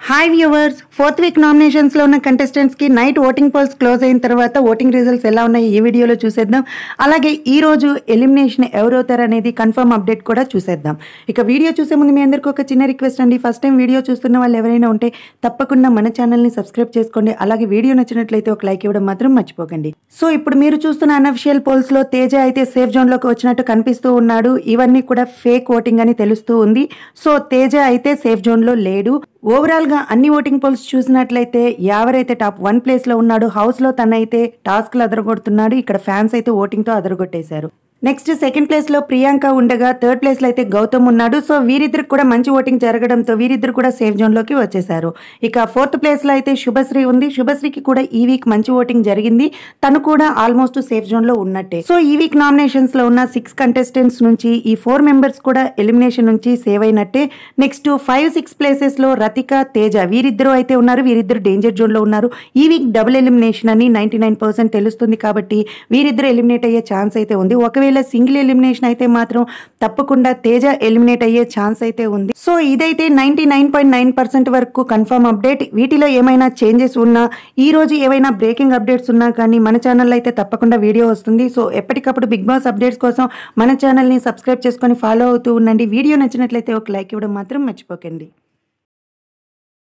hi viewers fourth week nominations లో ఉన్న contestants కి నైట్ ఓటింగ్ పోల్స్ క్లోజ్ అయిన తర్వాత ఓటింగ్ రిజల్ట్స్ ఎలా ఉన్నాయి ఈ వీడియోలో చూసేద్దాం అలాగే ఈ రోజు ఎలిమినేషన్ ఎవరవుతారు అనేది కన్ఫర్మ్ అప్డేట్ కూడా చూసేద్దాం ఇక వీడియో చూసే ముందు మీ అందరికీ ఒక చిన్న రిక్వెస్ట్ అండి ఫస్ట్ టైం వీడియో చూస్తున్న వాళ్ళు ఎవరైనా ఉంటే తప్పకుండా మన ఛానల్ ని సబ్స్క్రైబ్ చేసుకోండి అలాగే వీడియో నచ్చినట్లయితే ఒక లైక్ ఇవ్వడం మాత్రం మర్చిపోకండి సో ఇప్పుడు మీరు చూస్తున్న అనఫిషియల్ పోల్స్ లో తేజ అయితే సేఫ్ జోన్ లోకి వచ్చినట్టు కనిపిస్తూ ఉన్నాడు ఇవన్నీ కూడా ఫేక్ ఓటింగ్ అని తెలుస్తూ ఉంది సో తేజ అయితే సేఫ్ జోన్ లో లేడు ఓవరాల్ గా అన్ని ఓటింగ్ పోల్స్ చూసినట్లయితే ఎవరైతే టాప్ వన్ ప్లేస్ లో ఉన్నాడు హౌస్ లో తనైతే టాస్క్లు అదరగొడుతున్నాడు ఇక్కడ ఫ్యాన్స్ అయితే ఓటింగ్ తో అదరగొట్టేశారు నెక్స్ట్ సెకండ్ ప్లేస్ లో ప్రియాంక ఉండగా థర్డ్ ప్లేస్ లో అయితే గౌతమ్ ఉన్నాడు సో వీరిద్దరికి కూడా మంచి ఓటింగ్ జరగడంతో వీరిద్దరు కూడా సేఫ్ జోన్ లోకి వచ్చేసారు ఇక ఫోర్త్ ప్లేస్ లో అయితే శుభశ్రీ ఉంది శుభశ్రీకి కూడా ఈ వీక్ మంచి ఓటింగ్ జరిగింది తను కూడా ఆల్మోస్ట్ సేఫ్ జోన్ లో ఉన్నట్టే సో ఈ వీక్ నామినేషన్స్ లో ఉన్న సిక్స్ కంటెస్టెంట్స్ నుంచి ఈ ఫోర్ మెంబర్స్ కూడా ఎలిమినేషన్ నుంచి సేవ్ అయినట్టే నెక్స్ట్ ఫైవ్ సిక్స్ ప్లేసెస్ లో రతిక తేజ వీరిద్దరూ అయితే ఉన్నారు వీరిద్దరు డేంజర్ జోన్ లో ఉన్నారు ఈ వీక్ డబుల్ ఎలిమినేషన్ అని నైన్టీ నైన్ పర్సెంట్ తెలుస్తుంది కాబట్టి వీరిద్దరు ఎలిమినేట్ అయ్యే ఛాన్స్ అయితే ఉంది ఒకవేళ సింగిల్ ఎలిమినేషన్ అయితే మాత్రం తప్పకుండా తేజ ఎలిమినేట్ అయ్యే ఛాన్స్ అయితే ఉంది సో ఇదైతే ninety nine point nine percent వరకు కన్ఫర్మ్ అప్డేట్ వీటిలో ఏమైనా చేంజెస్ ఉన్నా ఈ రోజు ఏవైనా బ్రేకింగ్ అప్డేట్స్ ఉన్నా కానీ మన ఛానల్ అయితే తప్పకుండా వీడియో వస్తుంది సో ఎప్పటికప్పుడు బిగ్ బాస్ అప్డేట్స్ కోసం మన ఛానల్ని సబ్స్క్రైబ్ చేసుకొని ఫాలో అవుతూ ఉండండి వీడియో నచ్చినట్లయితే ఒక లైక్ ఇవ్వడం మాత్రం మర్చిపోకండి